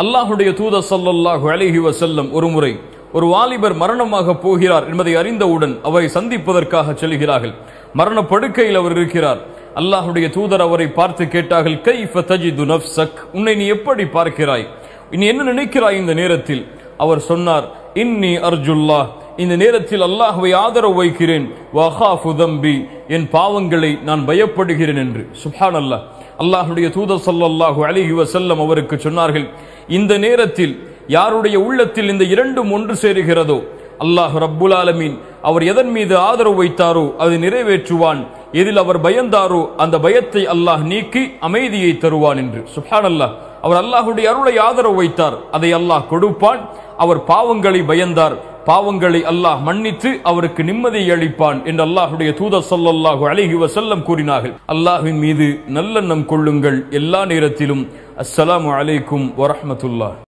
அல்லாஹுடைய தூத ஸல்லல்லாஹு அலைஹி வஸல்லம் ஒருமுறை ஒரு வாலிபர் மரணமாக போகிறார் என்பதை அறிந்தவுடன் அவரை சந்திப்பதற்காக செல்கிறார்கள் மரண படுக்கையில் அவர் இருக்கிறார் அல்லாஹுடைய தூதர் அவரை பார்த்து கேட்டார்கள் கைஃப தஜிது நஃப்ஸக் உன்னை நீ எப்படி பார்க்கிறாய் நீ என்ன நினைக்கிறாய் இந்த நேரத்தில் அவர் சொன்னார் இன்னி அர்ஜுல்லா இந்த நேரத்தில் அல்லாஹ்வை ஆதரவு வைக்கிறேன் வஹாஃபு தம்பி என் பாவங்களை நான் பயப்படுகிறேன் என்று சுப்ஹான் அல்லாஹ் அல்லாஹுடைய தூதர் ஸல்லல்லாஹு அலைஹி வஸல்லம் அவருக்கு சொன்னார்கள் இந்த நேரத்தில் யாருடைய உள்ளத்தில் இந்த இரண்டும் ஒன்று சேருகிறதோ அல்லாஹ் ரப்புல் ஆலமீன் அவர் எதன் மீது ஆதரவு வைத்தாரோ அதை நிறைவேற்றுவான் எதில் அவர் பயந்தாரோ அந்த பயத்தை அல்லாஹ் நீக்கி அமைதியை தருவான் என்று சுப்ஹான் அல்லாஹ் அவர் அல்லாஹுடைய அருளை ஆதரவு வைத்தார் அதை அல்லாஹ் கொடுப்பான் அவர் பாவங்களை பயந்தார் பாவங்களை அல்லாஹ் மன்னித்து அவருக்கு நிம்மதியை அளிப்பான் என்று அல்லாஹுடைய தூதர் ஸல்லல்லாஹு அலைஹி வஸல்லம் கூறினார்கள் அல்லாஹ்வின் மீது நல்லெண்ணம் கொள்ளுங்கள் எல்லா நேரத்திலும் அஸ்ஸலாமு அலைக்கும் வரஹ்மத்துல்லாஹ்